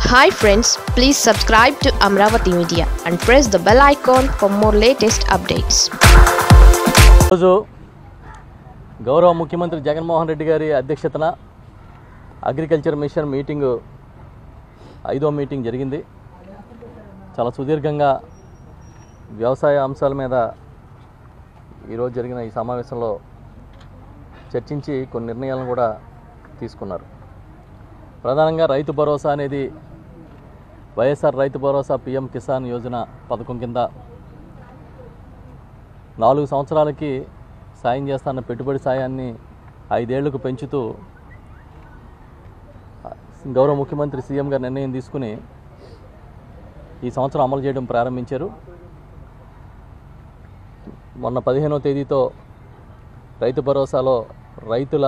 hi friends please subscribe to Amaravati media and press the bell icon for more latest updates ఈరోజు గౌరవ ముఖ్యమంత్రి జగన్మోహన్ రెడ్డి గారి అధ్యక్షతన అగ్రికల్చర్ మిషన్ మీటింగు ఐదో మీటింగ్ జరిగింది చాలా సుదీర్ఘంగా వ్యవసాయ అంశాల మీద ఈరోజు జరిగిన ఈ సమావేశంలో చర్చించి కొన్ని నిర్ణయాలను కూడా తీసుకున్నారు ప్రధానంగా రైతు భరోసా అనేది వైఎస్ఆర్ రైతు భరోసా పిఎం కిసాన్ యోజన పథకం కింద నాలుగు సంవత్సరాలకి సాయం చేస్తాన్న పెట్టుబడి సాయాన్ని ఐదేళ్లకు పెంచుతూ గౌరవ ముఖ్యమంత్రి సీఎం గారు నిర్ణయం తీసుకుని ఈ సంవత్సరం అమలు చేయడం ప్రారంభించారు మొన్న పదిహేనవ తేదీతో రైతు భరోసాలో రైతుల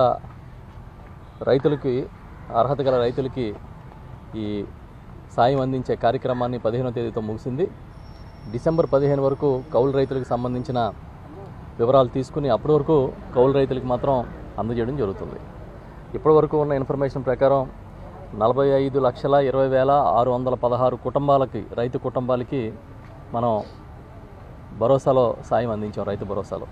రైతులకి అర్హత గల రైతులకి ఈ సాయం అందించే కార్యక్రమాన్ని పదిహేనవ తేదీతో ముగిసింది డిసెంబర్ పదిహేను వరకు కౌలు రైతులకు సంబంధించిన వివరాలు తీసుకుని అప్పటి వరకు కౌలు రైతులకు మాత్రం అందజేయడం జరుగుతుంది ఇప్పటి వరకు ఉన్న ఇన్ఫర్మేషన్ ప్రకారం నలభై ఐదు లక్షల ఇరవై వేల ఆరు వందల పదహారు కుటుంబాలకి రైతు కుటుంబాలకి మనం భరోసాలో సాయం అందించాం రైతు భరోసాలో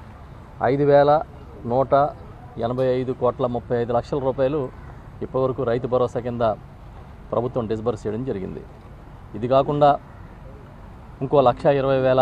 ఐదు వేల నూట ఎనభై ఐదు కోట్ల ముప్పై ఐదు లక్షల రూపాయలు ఇప్పటివరకు రైతు భరోసా కింద ప్రభుత్వం డిస్బర్స్ చేయడం జరిగింది ఇది కాకుండా ఇంకో లక్ష ఇరవై వేల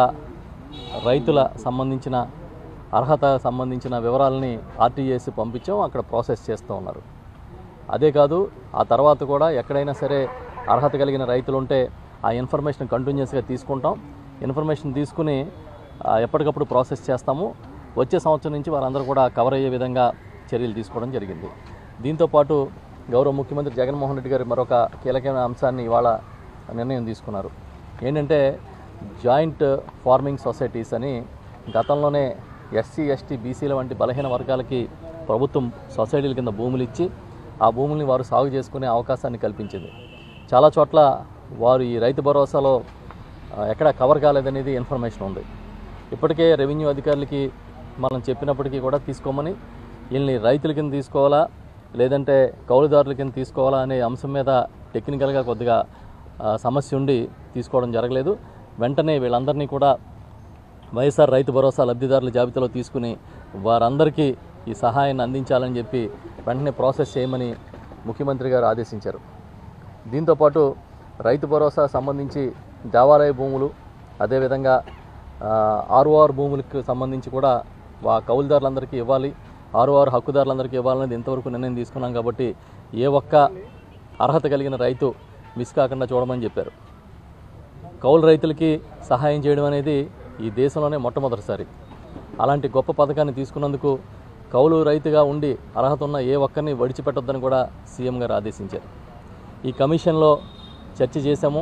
రైతుల సంబంధించిన అర్హత సంబంధించిన వివరాలని ఆర్టీఏసి పంపించాం అక్కడ ప్రాసెస్ చేస్తూ ఉన్నారు అదే కాదు ఆ తర్వాత కూడా ఎక్కడైనా సరే అర్హత కలిగిన రైతులు ఉంటే ఆ ఇన్ఫర్మేషన్ కంటిన్యూస్గా తీసుకుంటాం ఇన్ఫర్మేషన్ తీసుకుని ఆ, ఎప్పటికప్పుడు ప్రాసెస్ చేస్తాము వచ్చే సంవత్సరం నుంచి వారందరూ కూడా కవర్ అయ్యే విధంగా చర్యలు తీసుకోవడం జరిగింది దీంతోపాటు గౌరవ ముఖ్యమంత్రి జగన్మోహన్ రెడ్డి గారు మరొక కీలకమైన అంశాన్ని ఇవాళ నిర్ణయం తీసుకున్నారు ఏంటంటే జాయింట్ ఫార్మింగ్ సొసైటీస్ అని గతంలోనే ఎస్సీ ఎస్టీ బీసీల వంటి బలహీన వర్గాలకి ప్రభుత్వం సొసైటీల కింద భూములు ఇచ్చి ఆ భూముల్ని వారు సాగు చేసుకునే అవకాశాన్ని కల్పించింది చాలా చోట్ల వారు ఈ రైతు భరోసాలో ఆ, ఎక్కడ కవర్ కాలేదనేది ఇన్ఫర్మేషన్ ఉంది ఇప్పటికే రెవెన్యూ అధికారులకి మనం చెప్పినప్పటికీ కూడా తీసుకోమని వీళ్ళని రైతుల కింద తీసుకోవాలా లేదంటే కౌలుదారుల కింద తీసుకోవాలా అనే అంశం మీద టెక్నికల్గా కొద్దిగా ఆ, సమస్య ఉండి తీసుకోవడం జరగలేదు వెంటనే వీళ్ళందరినీ కూడా వైఎస్ఆర్ రైతు భరోసా లబ్ధిదారుల జాబితాలో తీసుకుని వారందరికీ ఈ సహాయాన్ని అందించాలని చెప్పి వెంటనే ప్రాసెస్ చేయమని ముఖ్యమంత్రి గారు ఆదేశించారు దీంతోపాటు రైతు భరోసా సంబంధించి దేవాలయ భూములు అదేవిధంగా ఆర్ఓఆర్ భూములకు సంబంధించి కూడా వా కౌలుదారులందరికీ ఇవ్వాలి ఆర్ఓఆర్ హక్కుదారులందరికీ ఇవ్వాలనేది ఇంతవరకు నిర్ణయం తీసుకున్నాం కాబట్టి ఏ ఒక్క అర్హత కలిగిన రైతు మిస్ కాకుండా చూడమని చెప్పారు కౌలు రైతులకి సహాయం చేయడం అనేది ఈ దేశంలోనే మొట్టమొదటిసారి అలాంటి గొప్ప పథకాన్ని తీసుకున్నందుకు కౌలు రైతుగా ఉండి అర్హత ఉన్న ఏ ఒక్కరిని వడిచిపెట్టొద్దని కూడా సీఎం గారు ఆదేశించారు ఈ కమిషన్లో చర్చ చేశాము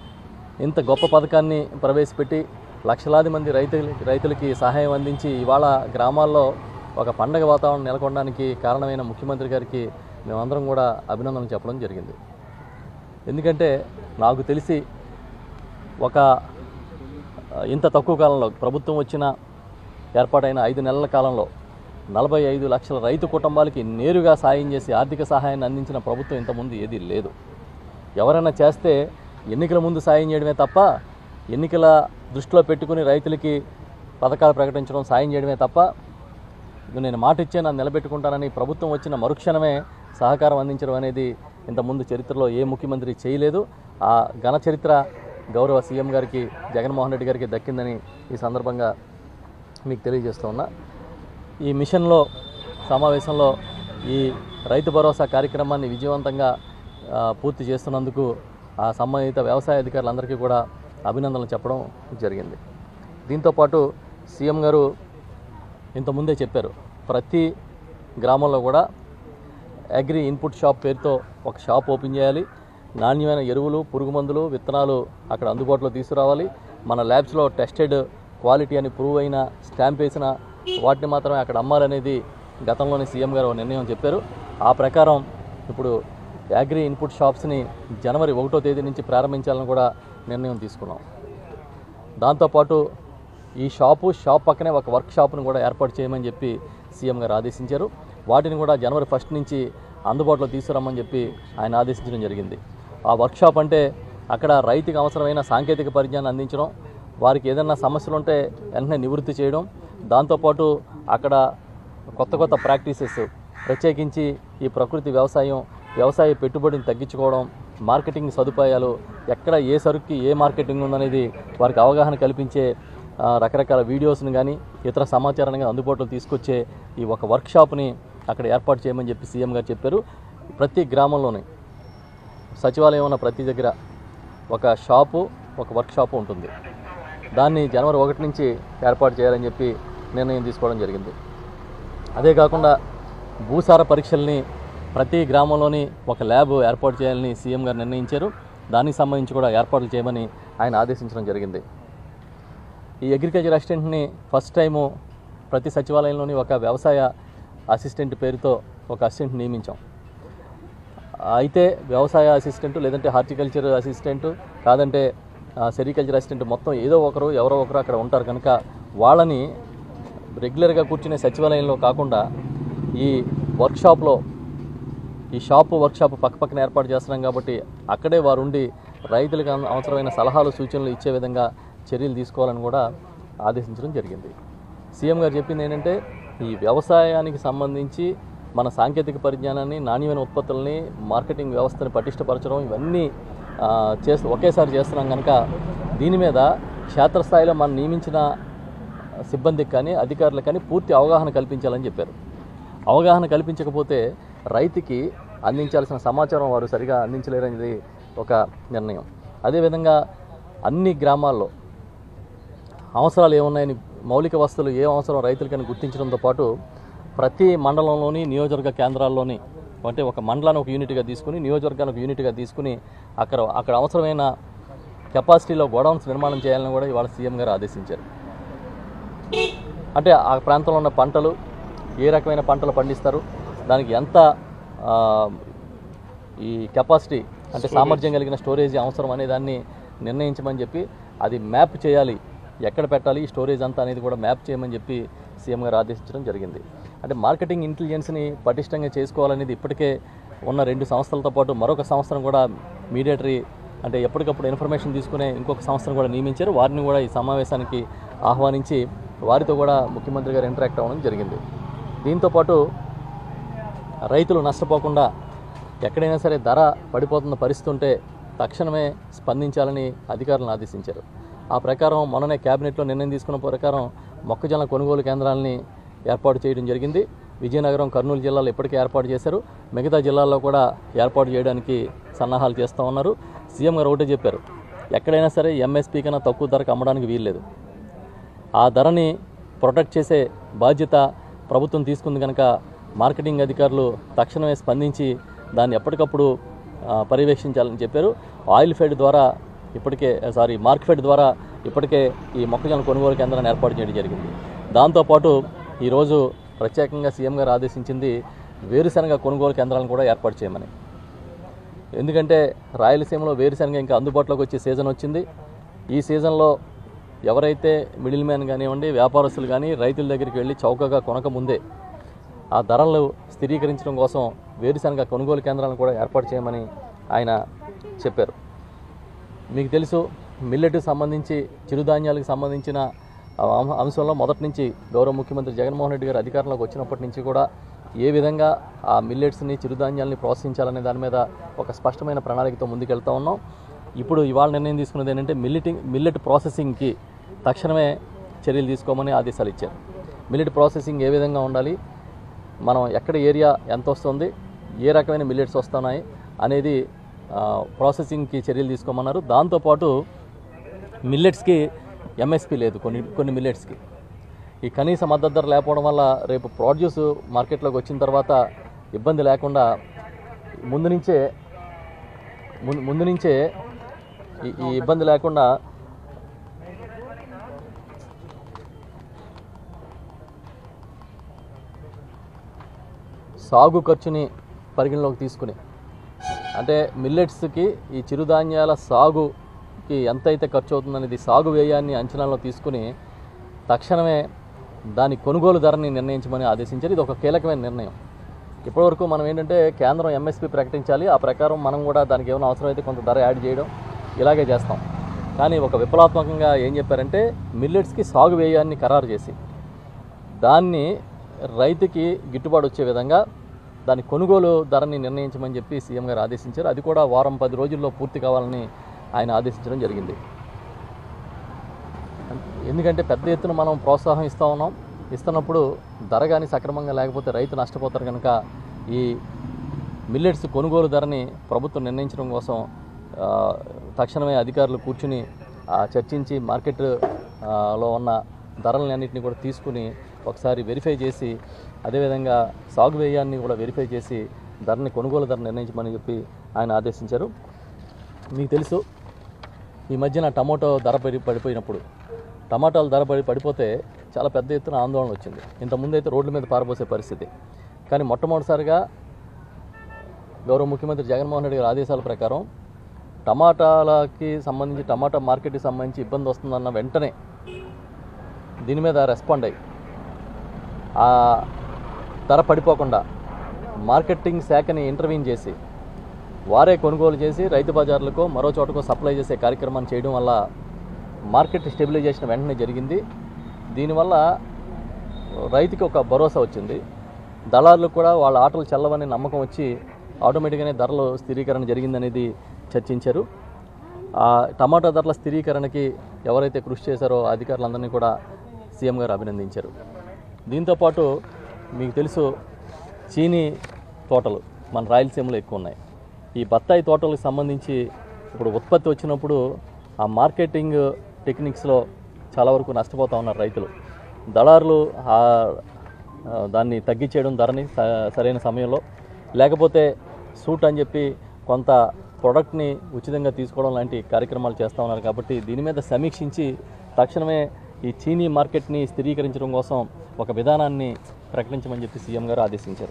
ఇంత గొప్ప పథకాన్ని ప్రవేశపెట్టి లక్షలాది మంది రైతులు రైతులకి సహాయం అందించి ఇవాళ గ్రామాల్లో ఒక పండగ వాతావరణం నెలకొనడానికి కారణమైన ముఖ్యమంత్రి గారికి మేమందరం కూడా అభినందనలు చెప్పడం జరిగింది ఎందుకంటే నాకు తెలిసి ఒక ఆ, ఇంత తక్కువ కాలంలో ప్రభుత్వం వచ్చిన ఏర్పాటైన ఐదు నెలల కాలంలో నలభై ఐదు లక్షల రైతు కుటుంబాలకి నేరుగా సాయం చేసి ఆర్థిక సహాయాన్ని అందించిన ప్రభుత్వం ఇంతకుముందు ఏదీ లేదు ఎవరైనా చేస్తే ఎన్నికల ముందు సాయం చేయడమే తప్ప ఎన్నికల దృష్టిలో పెట్టుకుని రైతులకి పథకాలు ప్రకటించడం సాయం చేయడమే తప్ప ఇది నేను మాట ఇచ్చే నన్ను నిలబెట్టుకుంటానని ప్రభుత్వం వచ్చిన మరుక్షణమే సహకారం అందించడం అనేది ఇంతకుముందు చరిత్రలో ఏ ముఖ్యమంత్రి చేయలేదు ఆ ఘన చరిత్ర గౌరవ సీఎం గారికి జగన్మోహన్ రెడ్డి గారికి దక్కిందని ఈ సందర్భంగా మీకు తెలియజేస్తూ ఉన్నా ఈ మిషన్లో సమావేశంలో ఈ రైతు భరోసా కార్యక్రమాన్ని విజయవంతంగా ఆ, పూర్తి చేస్తున్నందుకు ఆ సంబంధిత వ్యవసాయ అధికారులందరికీ కూడా అభినందనలు చెప్పడం జరిగింది దీంతోపాటు సీఎం గారు ఇంతకుముందే చెప్పారు ప్రతి గ్రామంలో కూడా అగ్రి ఇన్పుట్ షాప్ పేరుతో ఒక షాప్ ఓపెన్ చేయాలి నాణ్యమైన ఎరువులు పురుగు మందులు విత్తనాలు అక్కడ అందుబాటులో తీసుకురావాలి మన ల్యాబ్స్లో టెస్టెడ్ క్వాలిటీ అని ప్రూవ్ అయిన స్టాంప్ వేసిన వాటిని మాత్రమే అక్కడ అమ్మాలనేది గతంలోనే సీఎం గారు ఒక నిర్ణయం చెప్పారు ఆ ప్రకారం ఇప్పుడు అగ్రి ఇన్పుట్ షాప్స్ని జనవరి ఒకటో తేదీ నుంచి ప్రారంభించాలని కూడా నిర్ణయం తీసుకున్నాం దాంతోపాటు ఈ షాపు షాప్ పక్కనే ఒక వర్క్ షాప్ను కూడా ఏర్పాటు చేయమని చెప్పి సీఎం గారు ఆదేశించారు వాటిని కూడా జనవరి ఫస్ట్ నుంచి అందుబాటులో తీసుకురమ్మని చెప్పి ఆయన ఆదేశించడం జరిగింది ఆ వర్క్షాప్ అంటే అక్కడ రైతుకి అవసరమైన సాంకేతిక పరిజ్ఞానం అందించడం వారికి ఏదైనా సమస్యలు ఉంటే వెంటనే నివృత్తి చేయడం దాంతోపాటు అక్కడ కొత్త కొత్త ప్రాక్టీసెస్ ప్రత్యేకించి ఈ ప్రకృతి వ్యవసాయం వ్యవసాయ పెట్టుబడిని తగ్గించుకోవడం మార్కెటింగ్ సదుపాయాలు ఎక్కడ ఏ సరుకుకి ఏ మార్కెటింగ్ ఉందనేది వారికి అవగాహన కల్పించే ఆ, రకరకాల వీడియోస్ని కానీ ఇతర సమాచారాన్ని కానీ అందుబాటులో తీసుకొచ్చే ఈ ఒక వర్క్షాప్ని అక్కడ ఏర్పాటు చేయమని చెప్పి సీఎం గారు చెప్పారు ప్రతి గ్రామంలోని సచివాలయం ఉన్న ప్రతి దగ్గర ఒక షాపు ఒక వర్క్షాపు ఉంటుంది దాన్ని జనవరి ఒకటి నుంచి ఏర్పాటు చేయాలని చెప్పి నిర్ణయం తీసుకోవడం జరిగింది అదే కాకుండా భూసార పరీక్షల్ని ప్రతి గ్రామంలోని ఒక ల్యాబ్ ఏర్పాటు చేయాలని సీఎం గారు నిర్ణయించారు దానికి సంబంధించి కూడా ఏర్పాట్లు చేయమని ఆయన ఆదేశించడం జరిగింది ఈ అగ్రికల్చర్ అసిస్టెంట్ని ఫస్ట్ టైము ప్రతి సచివాలయంలోని ఒక వ్యవసాయ అసిస్టెంట్ పేరుతో ఒక అసిస్టెంట్ నియమించాం అయితే వ్యవసాయ అసిస్టెంట్ లేదంటే హార్టికల్చర్ అసిస్టెంట్ కాదంటే సెరికల్చర్ అసిస్టెంట్ మొత్తం ఏదో ఒకరు ఎవరో ఒకరు అక్కడ ఉంటారు కనుక వాళ్ళని రెగ్యులర్గా కూర్చునే సచివాలయంలో కాకుండా ఈ వర్క్షాప్లో ఈ షాపు వర్క్షాప్ పక్కపక్కన ఏర్పాటు చేస్తున్నాం కాబట్టి అక్కడే వారు ఉండి రైతులకు అవ- అవసరమైన సలహాలు సూచనలు ఇచ్చే విధంగా చర్యలు తీసుకోవాలని కూడా ఆదేశించడం జరిగింది సీఎం గారు చెప్పింది ఏంటంటే ఈ వ్యవసాయానికి సంబంధించి మన సాంకేతిక పరిజ్ఞానాన్ని నాణ్యమైన ఉత్పత్తుల్ని మార్కెటింగ్ వ్యవస్థని పటిష్టపరచడం ఇవన్నీ ఆ, చేస్తూ ఒకేసారి చేస్తున్నాం కనుక దీని మీద క్షేత్రస్థాయిలో మనం నియమించిన సిబ్బందికి కానీ అధికారులకు కానీ పూర్తి అవగాహన కల్పించాలని చెప్పారు అవగాహన కల్పించకపోతే రైతుకి అందించాల్సిన సమాచారం వారు సరిగా అందించలేరనేది ఒక నిర్ణయం అదేవిధంగా అన్ని గ్రామాల్లో అవసరాలు ఏమున్నాయని మౌలిక వస్తువులు ఏ అవసరం రైతులకని గుర్తించడంతో పాటు ప్రతి మండలంలోని నియోజకవర్గ కేంద్రాల్లోని అంటే ఒక మండలాన్ని ఒక యూనిట్గా తీసుకుని నియోజకవర్గాన్ని ఒక యూనిట్గా తీసుకుని అక్కడ అక్కడ అవసరమైన కెపాసిటీలో గోడౌన్స్ నిర్మాణం చేయాలని కూడా ఇవాళ సీఎం గారు ఆదేశించారు అంటే ఆ ప్రాంతంలో ఉన్న పంటలు ఏ రకమైన పంటలు పండిస్తారు దానికి ఎంత ఆ, ఈ కెపాసిటీ అంటే సామర్థ్యం కలిగిన స్టోరేజ్ అవసరం అనే దాన్ని నిర్ణయించమని చెప్పి అది మ్యాప్ చేయాలి ఎక్కడ పెట్టాలి ఈ స్టోరేజ్ అంతా అనేది కూడా మ్యాప్ చేయమని చెప్పి సీఎం గారు ఆదేశించడం జరిగింది అంటే మార్కెటింగ్ ఇంటెలిజెన్స్ని పటిష్టంగా చేసుకోవాలనేది ఇప్పటికే ఉన్న రెండు సంస్థలతో పాటు మరొక సంస్థను కూడా మీడియేటరీ అంటే ఎప్పటికప్పుడు ఇన్ఫర్మేషన్ తీసుకునే ఇంకొక సంస్థను కూడా నియమించారు వారిని కూడా ఈ సమావేశానికి ఆహ్వానించి వారితో కూడా ముఖ్యమంత్రి గారు ఇంటరాక్ట్ అవ్వడం జరిగింది దీంతోపాటు రైతులు నష్టపోకుండా ఎక్కడైనా సరే ధర పడిపోతున్న పరిస్థితి ఉంటే తక్షణమే స్పందించాలని అధికారులను ఆదేశించారు ఆ ప్రకారం మొన్ననే కేబినెట్లో నిర్ణయం తీసుకున్న ప్రకారం మొక్కజొన్న కొనుగోలు కేంద్రాలని ఏర్పాటు చేయడం జరిగింది విజయనగరం కర్నూలు జిల్లాలో ఇప్పటికే ఏర్పాటు చేశారు మిగతా జిల్లాల్లో కూడా ఏర్పాటు చేయడానికి సన్నాహాలు చేస్తూ ఉన్నారు సీఎం గారు ఒకటే చెప్పారు ఎక్కడైనా సరే ఎంఎస్పీ కన్నా తక్కువ ధరకు అమ్మడానికి వీల్లేదు ఆ ధరని ప్రొటెక్ట్ చేసే బాధ్యత ప్రభుత్వం తీసుకుంది కనుక మార్కెటింగ్ అధికారులు తక్షణమే స్పందించి దాన్ని ఎప్పటికప్పుడు ఆ, పర్యవేక్షించాలని చెప్పారు ఆయిల్ ఫెడ్ ద్వారా ఇప్పటికే సారీ మార్క్ ఫెడ్ ద్వారా ఇప్పటికే ఈ మొక్కజొన్న కొనుగోలు కేంద్రాన్ని ఏర్పాటు చేయడం జరిగింది దాంతోపాటు ఈరోజు ప్రత్యేకంగా సీఎం గారు ఆదేశించింది వేరుశనగ కొనుగోలు కేంద్రాలను కూడా ఏర్పాటు చేయమని ఎందుకంటే రాయలసీమలో వేరుశనగ ఇంకా అందుబాటులోకి వచ్చే సీజన్ వచ్చింది ఈ సీజన్లో ఎవరైతే మిడిల్ మ్యాన్ కానివ్వండి వ్యాపారస్తులు కానీ రైతుల దగ్గరికి వెళ్ళి చౌకగా కొనక ముందే ఆ ధరలు స్థిరీకరించడం కోసం వేరుశనగ కొనుగోలు కేంద్రాలను కూడా ఏర్పాటు చేయమని ఆయన చెప్పారు మీకు తెలుసు మిల్లెట్కి సంబంధించి చిరుధాన్యాలకు సంబంధించిన ఆ అంశ- అంశంలో మొదటి నుంచి గౌరవ ముఖ్యమంత్రి జగన్మోహన్ రెడ్డి గారు అధికారంలోకి వచ్చినప్పటి నుంచి కూడా ఏ విధంగా ఆ మిల్లెట్స్ని చిరుధాన్యాలని ప్రోత్సహించాలనే దాని మీద ఒక స్పష్టమైన ప్రణాళికతో ముందుకెళ్తా ఉన్నాం ఇప్పుడు ఇవాళ నిర్ణయం తీసుకున్నది ఏంటంటే మిల్లెటింగ్ మిల్లెట్ ప్రాసెసింగ్కి తక్షణమే చర్యలు తీసుకోమని ఆదేశాలు ఇచ్చారు మిల్లెట్ ప్రాసెసింగ్ ఏ విధంగా ఉండాలి మనం ఎక్కడ ఏరియా ఎంత వస్తుంది ఏ రకమైన మిల్లెట్స్ వస్తున్నాయి అనేది ఆ, ప్రాసెసింగ్కి చర్యలు తీసుకోమన్నారు దాంతోపాటు మిల్లెట్స్కి ఎంఎస్పి లేదు కొన్ని కొన్ని మిల్లెట్స్కి ఈ కనీస మద్దతు ధర లేకపోవడం వల్ల రేపు ప్రాడ్యూస్ మార్కెట్లోకి వచ్చిన తర్వాత ఇబ్బంది లేకుండా ముందు నుంచే ముందు ముందు నుంచే ఈ ఈ ఇబ్బంది లేకుండా సాగు ఖర్చుని పరిగణలోకి తీసుకుని అంటే మిల్లెట్స్కి ఈ చిరుధాన్యాల సాగుకి ఎంతైతే ఖర్చు అవుతుందనేది సాగు వ్యయాన్ని అంచనాలో తీసుకుని తక్షణమే దాని కొనుగోలు ధరని నిర్ణయించమని ఆదేశించారు ఇది ఒక కీలకమైన నిర్ణయం ఇప్పటివరకు మనం ఏంటంటే కేంద్రం ఎంఎస్పి ప్రకటించాలి ఆ ప్రకారం మనం కూడా దానికి ఏమైనా అవసరమైతే కొంత ధర యాడ్ చేయడం ఇలాగే చేస్తాం కానీ ఒక విప్లవాత్మకంగా ఏం చెప్పారంటే మిల్లెట్స్కి సాగు వ్యయాన్ని ఖరారు చేసి దాన్ని రైతుకి గిట్టుబాటు వచ్చే విధంగా దాని కొనుగోలు ధరని నిర్ణయించమని చెప్పి సీఎం గారు ఆదేశించారు అది కూడా వారం పది రోజుల్లో పూర్తి కావాలని ఆయన ఆదేశించడం జరిగింది ఎందుకంటే పెద్ద ఎత్తున మనం ప్రోత్సాహం ఇస్తూ ఉన్నాం ఇస్తున్నప్పుడు ధర కానీ సక్రమంగా లేకపోతే రైతు నష్టపోతారు కనుక ఈ మిల్లెట్స్ కొనుగోలు ధరని ప్రభుత్వం నిర్ణయించడం కోసం ఆ, తక్షణమే అధికారులు కూర్చుని ఆ, చర్చించి మార్కెట్ ఆ, లో ఉన్న ధరలని అన్నింటినీ కూడా తీసుకుని ఒకసారి వెరిఫై చేసి అదేవిధంగా సాగు వ్యయాన్ని కూడా వెరిఫై చేసి ధరని కొనుగోలు ధర నిర్ణయించమని చెప్పి ఆయన ఆదేశించారు మీకు తెలుసు ఈ మధ్యన టమాటో ధర పడి పడిపోయినప్పుడు టమాటాలు ధర పడి పడిపోతే చాలా పెద్ద ఎత్తున ఆందోళన వచ్చింది ఇంతకుముందు అయితే రోడ్ల మీద పారబోసే పరిస్థితి కానీ మొట్టమొదటిసారిగా గౌరవ ముఖ్యమంత్రి జగన్మోహన్ రెడ్డి గారి ఆదేశాల ప్రకారం టమాటాలకి సంబంధించి టమాటా మార్కెట్కి సంబంధించి ఇబ్బంది వస్తుందన్న వెంటనే దీని మీద రెస్పాండ్ అయ్యి ఆ ధర పడిపోకుండా మార్కెటింగ్ శాఖని ఇంటర్వ్యూన్ చేసి వారే కొనుగోలు చేసి రైతు బజార్లకు మరో చోటకు సప్లై చేసే కార్యక్రమాన్ని చేయడం వల్ల మార్కెట్ స్టెబిలైజేషన్ వెంటనే జరిగింది దీనివల్ల రైతుకి ఒక భరోసా వచ్చింది దళారులకు కూడా వాళ్ళ ఆటలు చల్లవని నమ్మకం వచ్చి ఆటోమేటిక్గానే ధరలు స్థిరీకరణ జరిగిందనేది చర్చించారు ఆ టమాటా ధరల స్థిరీకరణకి ఎవరైతే కృషి చేశారో ఆ అధికారులందరినీ కూడా సీఎం గారు అభినందించారు దీంతోపాటు మీకు తెలుసు చీనీ తోటలు మన రాయలసీమలో ఎక్కువ ఉన్నాయి ఈ బత్తాయి తోటలకు సంబంధించి ఇప్పుడు ఉత్పత్తి వచ్చినప్పుడు ఆ మార్కెటింగ్ టెక్నిక్స్లో చాలా వరకు నష్టపోతూ ఉన్నారు రైతులు దళారులు ఆ ఆ, దాన్ని తగ్గించేయడం ధరని స- సరైన సమయంలో లేకపోతే సూట్ అని చెప్పి కొంత ప్రొడక్ట్ని ఉచితంగా తీసుకోవడం లాంటి కార్యక్రమాలు చేస్తూ ఉన్నారు కాబట్టి దీని మీద సమీక్షించి తక్షణమే ఈ చీనీ మార్కెట్ని స్థిరీకరించడం కోసం ఒక విధానాన్ని ప్రకటించమని చెప్పి సీఎం గారు ఆదేశించారు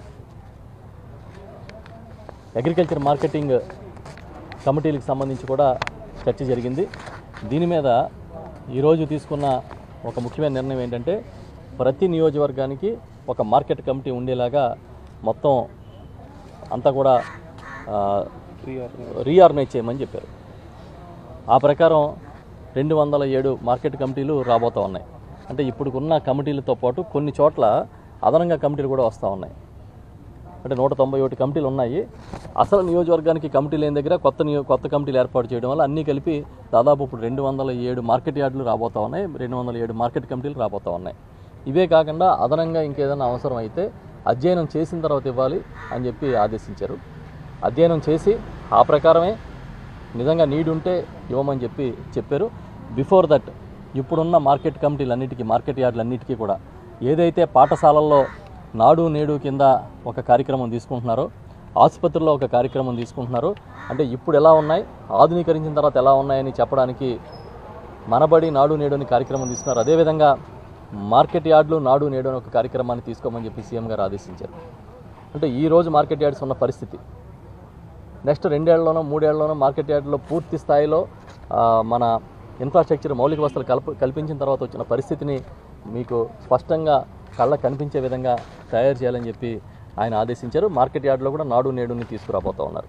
అగ్రికల్చర్ మార్కెటింగ్ కమిటీలకు సంబంధించి కూడా చర్చ జరిగింది దీని మీద ఈరోజు తీసుకున్న ఒక ముఖ్యమైన నిర్ణయం ఏంటంటే ప్రతి నియోజకవర్గానికి ఒక మార్కెట్ కమిటీ ఉండేలాగా మొత్తం అంతా కూడా రీఆర్గనైజ్ చేయమని చెప్పారు ఆ ప్రకారం రెండు వందల ఏడు మార్కెట్ కమిటీలు రాబోతూ ఉన్నాయి అంటే ఇప్పుడున్న కమిటీలతో పాటు కొన్ని చోట్ల అదనంగా కమిటీలు కూడా వస్తూ ఉన్నాయి అంటే నూట తొంభై ఒకటి కమిటీలు ఉన్నాయి అసలు నియోజకవర్గానికి కమిటీ లేని దగ్గర కొత్త నియో కొత్త కమిటీలు ఏర్పాటు చేయడం వల్ల అన్నీ కలిపి దాదాపు ఇప్పుడు రెండు వందల ఏడు మార్కెట్ యార్డులు రాబోతూ ఉన్నాయి రెండు వందల ఏడు మార్కెట్ కమిటీలు రాబోతూ ఉన్నాయి ఇవే కాకుండా అదనంగా ఇంకేదైనా అవసరం అయితే అధ్యయనం చేసిన తర్వాత ఇవ్వాలి అని చెప్పి ఆదేశించారు అధ్యయనం చేసి ఆ ప్రకారమే నిజంగా నీడ్ ఉంటే ఇవ్వమని చెప్పి చెప్పారు బిఫోర్ దట్ ఇప్పుడున్న మార్కెట్ కమిటీలన్నిటికీ మార్కెట్ యార్డులన్నిటికీ కూడా ఏదైతే పాఠశాలల్లో నాడు నేడు కింద ఒక కార్యక్రమం తీసుకుంటున్నారో ఆసుపత్రుల్లో ఒక కార్యక్రమం తీసుకుంటున్నారు అంటే ఇప్పుడు ఎలా ఉన్నాయి ఆధునీకరించిన తర్వాత ఎలా ఉన్నాయని చెప్పడానికి మనబడి నాడు నేడు అని కార్యక్రమం తీసుకున్నారు అదేవిధంగా మార్కెట్ యార్డులు నాడు నేడు అని ఒక కార్యక్రమాన్ని తీసుకోమని చెప్పి సీఎం గారు ఆదేశించారు అంటే ఈ రోజు మార్కెట్ యార్డ్స్ ఉన్న పరిస్థితి నెక్స్ట్ రెండేళ్లలోనో మూడేళ్లలోనో మార్కెట్ యార్డ్లో పూర్తి స్థాయిలో ఆ, మన ఇన్ఫ్రాస్ట్రక్చర్ మౌలిక వసతులు కల్ప కల్పించిన తర్వాత వచ్చిన పరిస్థితిని మీకు స్పష్టంగా కళ్ళకు కనిపించే విధంగా తయారు చేయాలని చెప్పి ఆయన ఆదేశించారు మార్కెట్ యార్డ్లో కూడా నాడు నేడుని తీసుకురాబోతూ ఉన్నారు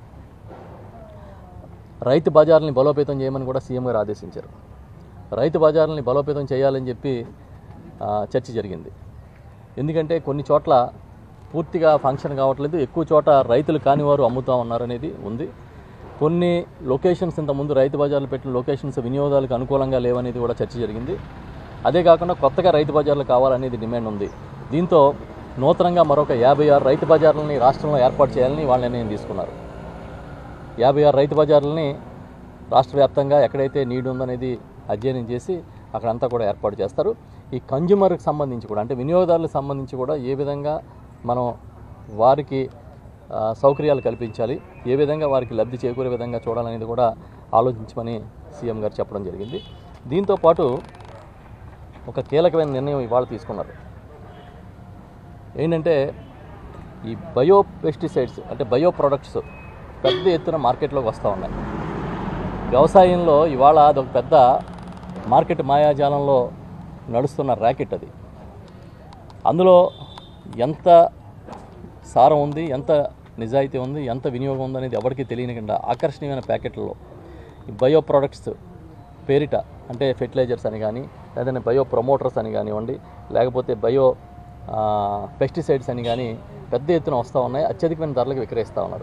రైతు బజార్ని బలోపేతం చేయమని కూడా సీఎం గారు ఆదేశించారు రైతు బజార్ని బలోపేతం చేయాలని చెప్పి ఆ, చర్చ జరిగింది ఎందుకంటే కొన్ని చోట్ల పూర్తిగా ఫంక్షన్ కావట్లేదు ఎక్కువ చోట రైతులు కానివారు అమ్ముతూ ఉన్నారనేది ఉంది కొన్ని లొకేషన్స్ ఇంతకుముందు రైతు బజార్లు పెట్టిన లొకేషన్స్ వినియోగదారులకు అనుకూలంగా లేవనేది కూడా చర్చ జరిగింది అదే కాకుండా కొత్తగా రైతు బజార్లు కావాలనేది డిమాండ్ ఉంది దీంతో నూతనంగా మరొక యాభై ఆరు రైతు బజార్లని రాష్ట్రంలో ఏర్పాటు చేయాలని వాళ్ళ నిర్ణయం తీసుకున్నారు యాభై ఆరు రైతు బజార్లని రాష్ట్ర వ్యాప్తంగా ఎక్కడైతే నీడ్ ఉందనేది అధ్యయనం చేసి అక్కడంతా కూడా ఏర్పాటు చేస్తారు ఈ కన్జ్యూమర్కి సంబంధించి కూడా అంటే వినియోగదారులకు సంబంధించి కూడా ఏ విధంగా మనం వారికి ఆ, సౌకర్యాలు కల్పించాలి ఏ విధంగా వారికి లబ్ధి చేకూరే విధంగా చూడాలనేది కూడా ఆలోచించమని సీఎం గారు చెప్పడం జరిగింది దీంతో పాటు ఒక కీలకమైన నిర్ణయం ఇవాళ తీసుకున్నారు ఏంటంటే ఈ బయో పెస్టిసైడ్స్ అంటే బయో ప్రొడక్ట్స్ పెద్ద ఎత్తున మార్కెట్లోకి వస్తూ ఉన్నాయి వ్యవసాయంలో ఇవాళ అదొక పెద్ద మార్కెట్ మాయాజాలంలో నడుస్తున్న ర్యాకెట్ అది అందులో ఎంత సారం ఉంది ఎంత నిజాయితీ ఉంది ఎంత వినియోగం ఉంది అనేది ఎవరికీ తెలియనికుండా ఆకర్షణీయమైన ప్యాకెట్లలో ఈ బయో ప్రోడక్ట్స్ పేరిట అంటే ఫెర్టిలైజర్స్ అని కానీ లేదంటే బయో ప్రమోటర్స్ అని కానివ్వండి లేకపోతే బయో పెస్టిసైడ్స్ అని కానీ పెద్ద ఎత్తున వస్తూ ఉన్నాయి అత్యధికమైన ధరలకు విక్రయిస్తూ ఉన్నారు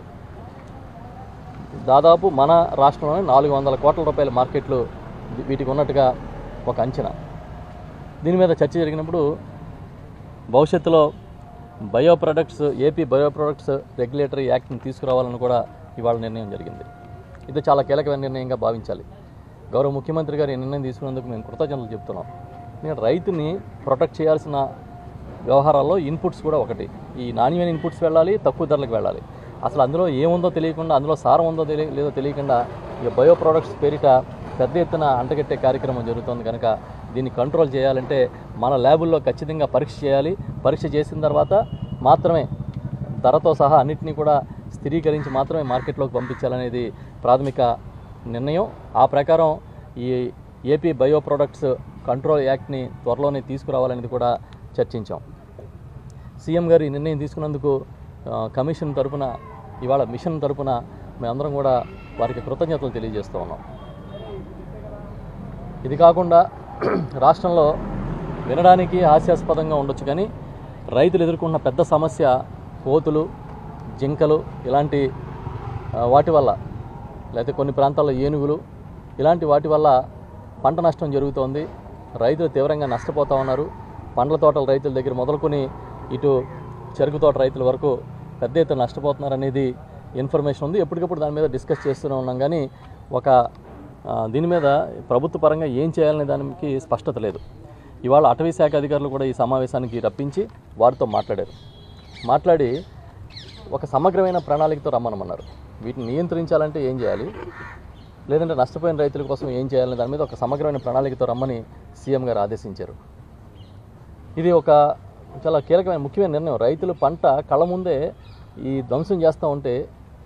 దాదాపు మన రాష్ట్రంలోనే నాలుగు వందల కోట్ల రూపాయల మార్కెట్లు వీటికి ఉన్నట్టుగా ఒక అంచనా దీని మీద చర్చ జరిగినప్పుడు భవిష్యత్తులో bio products AP bio products regulatory యాక్ట్ని తీసుకురావాలని కూడా ఇవాళ నిర్ణయం జరిగింది ఇది చాలా కీలకమైన నిర్ణయంగా భావించాలి గౌరవ ముఖ్యమంత్రి గారు ఈ నిర్ణయం తీసుకున్నందుకు మేము కృతజ్ఞతలు చెప్తున్నాం నేను రైతుని ప్రొటెక్ట్ చేయాల్సిన వ్యవహారాల్లో ఇన్పుట్స్ కూడా ఒకటి ఈ నాణ్యమైన ఇన్పుట్స్ వెళ్ళాలి తక్కువ ధరలకు వెళ్ళాలి అసలు అందులో ఏముందో తెలియకుండా అందులో సారం ఉందో తెలియ లేదో తెలియకుండా ఈ బయో ప్రోడక్ట్స్ పేరిట పెద్ద ఎత్తున అంటగట్టే కార్యక్రమం జరుగుతుంది కనుక దీన్ని కంట్రోల్ చేయాలంటే మన ల్యాబుల్లో ఖచ్చితంగా పరీక్ష చేయాలి పరీక్ష చేసిన తర్వాత మాత్రమే ధరతో సహా అన్నింటినీ కూడా స్థిరీకరించి మాత్రమే మార్కెట్లోకి పంపించాలనేది ప్రాథమిక నిర్ణయం ఆ ప్రకారం ఈ ఏపీ బయో ప్రొడక్ట్స్ కంట్రోల్ యాక్ట్ని త్వరలోనే తీసుకురావాలనేది కూడా చర్చించాం సీఎం గారు ఈ నిర్ణయం తీసుకున్నందుకు ఆ, కమిషన్ తరపున ఇవాళ మిషన్ తరపున మేమందరం కూడా వారికి కృతజ్ఞతలు తెలియజేస్తూ ఉన్నాం ఇది కాకుండా రాష్ట్రంలో వినడానికి హాస్యాస్పదంగా ఉండొచ్చు కానీ రైతులు ఎదుర్కొన్న పెద్ద సమస్య కోతులు జింకలు ఇలాంటి ఆ, వాటి వల్ల లేకపోతే కొన్ని ప్రాంతాల్లో ఏనుగులు ఇలాంటి వాటి వల్ల పంట నష్టం జరుగుతోంది రైతులు తీవ్రంగా నష్టపోతూ ఉన్నారు పండ్ల తోటల రైతుల దగ్గర మొదలుకొని ఇటు చెరుకు తోట రైతుల వరకు పెద్ద ఎత్తున నష్టపోతున్నారు అనేది ఇన్ఫర్మేషన్ ఉంది ఎప్పటికప్పుడు దాని మీద డిస్కస్ చేస్తూనే ఉన్నాం కానీ ఒక ఆ, దీని మీద ప్రభుత్వ పరంగా ఏం చేయాలనే దానికి స్పష్టత లేదు ఇవాళ అటవీ శాఖ అధికారులు కూడా ఈ సమావేశానికి రప్పించి వారితో మాట్లాడారు మాట్లాడి ఒక సమగ్రమైన ప్రణాళికతో రమ్మనమన్నారు వీటిని నియంత్రించాలంటే ఏం చేయాలి లేదంటే నష్టపోయిన రైతుల కోసం ఏం చేయాలనే దాని మీద ఒక సమగ్రమైన ప్రణాళికతో రమ్మని సీఎం గారు ఆదేశించారు ఇది ఒక చాలా కీలకమైన ముఖ్యమైన నిర్ణయం రైతులు పంట కళ్ళ ముందే ఈ ధ్వంసం చేస్తూ ఉంటే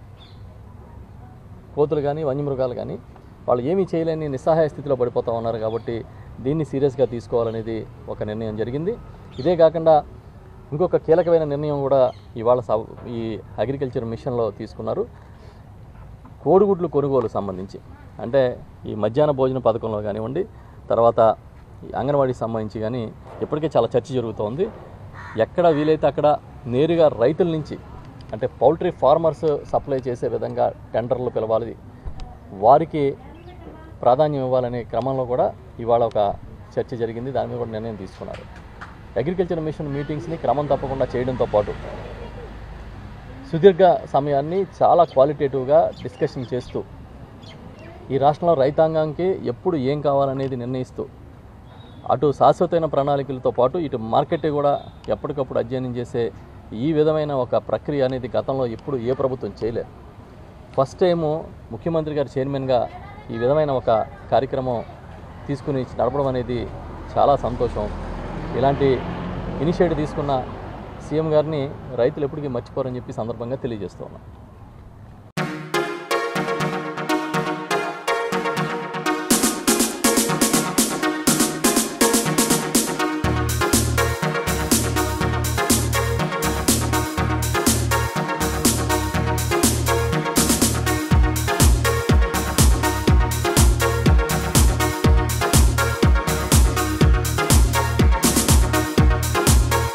కోతులు కానీ వన్యమృగాలు కానీ వాళ్ళు ఏమీ చేయలేని నిస్సహాయ స్థితిలో పడిపోతూ ఉన్నారు కాబట్టి దీన్ని సీరియస్గా తీసుకోవాలనేది ఒక నిర్ణయం జరిగింది ఇదే కాకుండా ఇంకొక కీలకమైన నిర్ణయం కూడా ఇవాళ సభ- ఈ అగ్రికల్చర్ మిషన్లో తీసుకున్నారు కోడిగుడ్లు కొనుగోలు సంబంధించి అంటే ఈ మధ్యాహ్న భోజన పథకంలో కానివ్వండి తర్వాత ఈ అంగన్వాడీకి సంబంధించి కానీ ఇప్పటికే చాలా చర్చ జరుగుతోంది ఎక్కడ వీలైతే అక్కడ నేరుగా రైతుల నుంచి అంటే పౌల్ట్రీ ఫార్మర్స్ సప్లై చేసే విధంగా టెండర్లు పిలవాలి వారికి ప్రాధాన్యం ఇవ్వాలనే క్రమంలో కూడా ఇవాళ ఒక చర్చ జరిగింది దాని మీద కూడా నిర్ణయం తీసుకున్నారు అగ్రికల్చర్ మిషన్ మీటింగ్స్ని క్రమం తప్పకుండా చేయడంతో పాటు సుదీర్ఘ సమయాన్ని చాలా క్వాలిటేటివ్గా డిస్కషన్ చేస్తూ ఈ రాష్ట్రంలో రైతాంగానికి ఎప్పుడు ఏం కావాలనేది నిర్ణయిస్తూ అటు శాశ్వతమైన ప్రణాళికలతో పాటు ఇటు మార్కెట్ కూడా ఎప్పటికప్పుడు అధ్యయనం చేసే ఈ విధమైన ఒక ప్రక్రియ అనేది గతంలో ఎప్పుడు ఏ ప్రభుత్వం చేయలేదు ఫస్ట్ టైము ముఖ్యమంత్రి గారు చైర్మన్గా ఈ విధమైన ఒక కార్యక్రమం తీసుకుని నడపడం అనేది చాలా సంతోషం ఇలాంటి ఇనిషియేటివ్ తీసుకున్న సీఎం గారిని రైతులు ఎప్పటికీ మర్చిపోరని చెప్పి సందర్భంగా తెలియజేస్తూ ఉన్నాం